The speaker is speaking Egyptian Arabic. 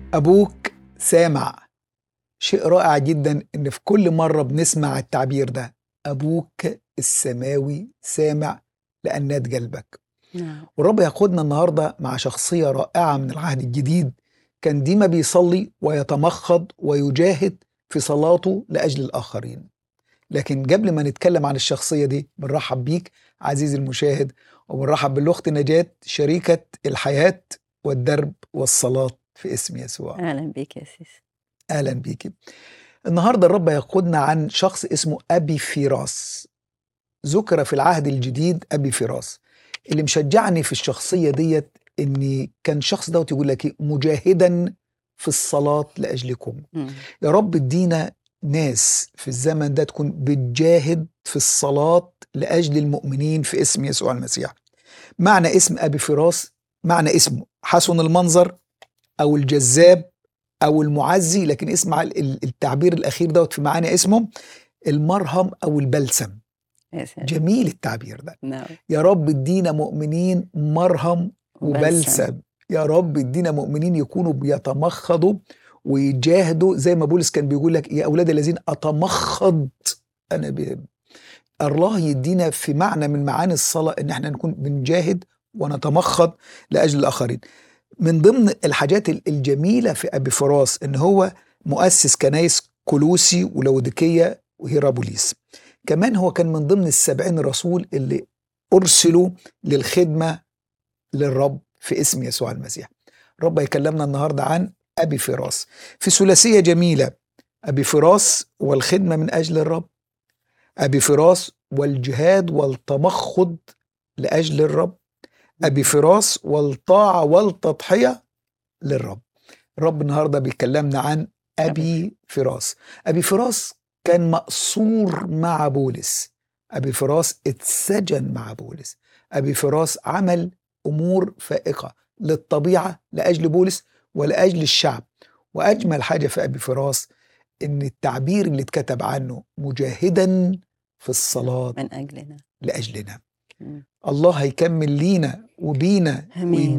أبوك سامع شيء رائع جدا إن في كل مرة بنسمع التعبير ده أبوك السماوي سامع لأنات قلبك نعم والرب ياخدنا النهاردة مع شخصية رائعة من العهد الجديد كان ديما بيصلي ويتمخض ويجاهد في صلاته لأجل الآخرين لكن قبل ما نتكلم عن الشخصية دي بنرحب بيك عزيزي المشاهد وبنرحب بالأخت نجاة شريكة الحياة والدرب والصلاة في اسم يسوع اهلا بيك يا سيس اهلا بيكي النهارده الرب يقودنا عن شخص اسمه ابي فراس ذكر في العهد الجديد ابي فراس اللي مشجعني في الشخصيه ديت ان كان الشخص دوت يقول لك إيه؟ مجاهدا في الصلاه لاجلكم مم. يا رب ادينا ناس في الزمن ده تكون بتجاهد في الصلاه لاجل المؤمنين في اسم يسوع المسيح معنى اسم ابي فراس معنى اسمه حسن المنظر او الجذاب او المعزي لكن اسمع ال- ال- التعبير الاخير دوت في معنى اسمه المرهم او البلسم يا سلام جميل التعبير ده نعم يا رب ادينا مؤمنين مرهم وبلسم يا رب ادينا مؤمنين يكونوا بيتمخضوا ويجاهدوا زي ما بولس كان بيقول لك يا اولاد الذين اتمخض انا ب... الله يدينا في معنى من معاني الصلاه ان احنا نكون بنجاهد ونتمخض لاجل الاخرين من ضمن الحاجات ال- الجميله في ابي فراس ان هو مؤسس كنايس كولوسي ولوديكيه وهيرابوليس كمان هو كان من ضمن السبعين رسول اللي ارسلوا للخدمه للرب في اسم يسوع المسيح رب يكلمنا النهارده عن ابي فراس في ثلاثيه جميله ابي فراس والخدمه من اجل الرب ابي فراس والجهاد والتمخض لاجل الرب ابي فراس والطاعه والتضحيه للرب الرب النهارده بيكلمنا عن ابي فراس ابي فراس كان مأسور مع بولس ابي فراس اتسجن مع بولس ابي فراس عمل امور فائقه للطبيعه لاجل بولس ولاجل الشعب واجمل حاجه في ابي فراس ان التعبير اللي اتكتب عنه مجاهدا في الصلاه من اجلنا لاجلنا مم. الله هيكمل لينا وبينا آمين.